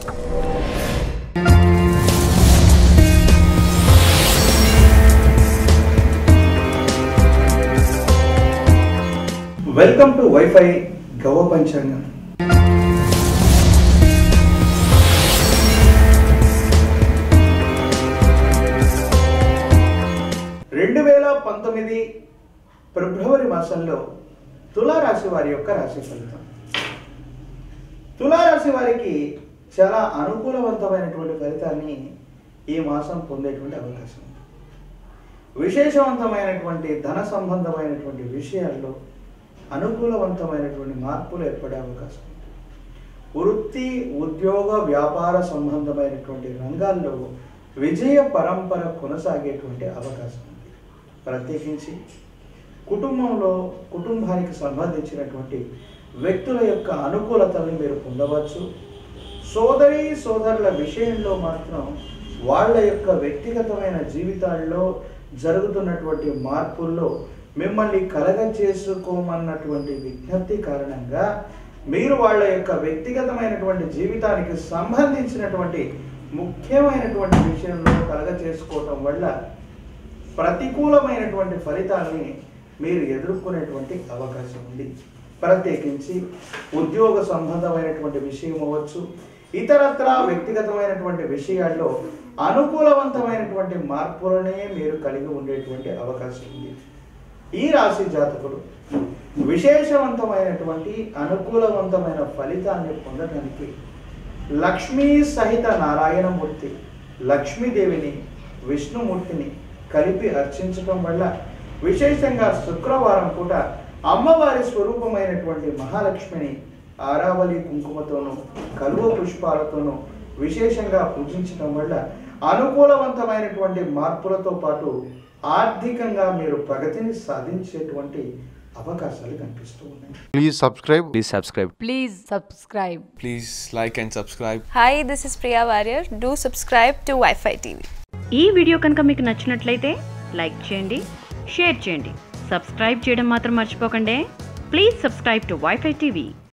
Welcome to wifi గవ పంచాంగం రెండు వేల పంతొమ్మిది ఫిబ్రవరి మాసంలో తులారాశి వారి యొక్క రాశి ఫలితం తులారాశి వారికి చాలా అనుకూలవంతమైనటువంటి ఫలితాన్ని ఈ మాసం పొందేటువంటి అవకాశం ఉంది విశేషవంతమైనటువంటి ధన సంబంధమైనటువంటి విషయాల్లో అనుకూలవంతమైనటువంటి మార్పులు ఏర్పడే అవకాశం ఉంది వృత్తి ఉద్యోగ వ్యాపార సంబంధమైనటువంటి రంగాల్లో విజయ పరంపర కొనసాగేటువంటి అవకాశం ఉంది ప్రత్యేకించి కుటుంబంలో కుటుంబానికి సంబంధించినటువంటి వ్యక్తుల యొక్క అనుకూలతలను మీరు పొందవచ్చు సోదరి సోదరుల విషయంలో మాత్రం వాళ్ళ యొక్క వ్యక్తిగతమైన జీవితాల్లో జరుగుతున్నటువంటి మార్పుల్లో మిమ్మల్ని కలగ చేసుకోమన్నటువంటి విజ్ఞప్తి కారణంగా మీరు వాళ్ళ యొక్క వ్యక్తిగతమైనటువంటి జీవితానికి సంబంధించినటువంటి ముఖ్యమైనటువంటి విషయంలో కలగ చేసుకోవటం వల్ల ప్రతికూలమైనటువంటి ఫలితాల్ని మీరు ఎదుర్కొనేటువంటి అవకాశం ఉంది ప్రత్యేకించి ఉద్యోగ సంబంధమైనటువంటి విషయం అవ్వచ్చు ఇతరత్రా వ్యక్తిగతమైనటువంటి విషయాల్లో అనుకూలవంతమైనటువంటి మార్పులనే మీరు కలిగి ఉండేటువంటి అవకాశం ఉంది ఈ రాశి జాతకుడు విశేషవంతమైనటువంటి అనుకూలవంతమైన ఫలితాన్ని పొందడానికి లక్ష్మీ సహిత నారాయణమూర్తి లక్ష్మీదేవిని విష్ణుమూర్తిని కలిపి అర్చించడం వల్ల విశేషంగా శుక్రవారం పూట అమ్మవారి స్వరూపమైనటువంటి మహాలక్ష్మిని ఆరావళి కుంకుమతోనూ కలువ పుష్పాలతోనూ విశేషంగా పూజించడం వల్ల అనుకూలవంతమైనటువంటి మార్పులతో పాటు ఆర్థికంగా మీరు ప్రగతిని సాధించేటువంటి అవకాశాలు కనిపిస్తూ ఉన్నాయి Please subscribe. Please subscribe. Please subscribe. Please like and subscribe. Hi, this is Priya Warrior. Do subscribe to Wi-Fi TV. ఈ వీడియో కనుక మీకు నచ్చినట్లయితే లైక్ చేయండి షేర్ చేయండి సబ్స్క్రైబ్ చేయడం మాత్రం మర్చిపోకండి please subscribe to WiFi TV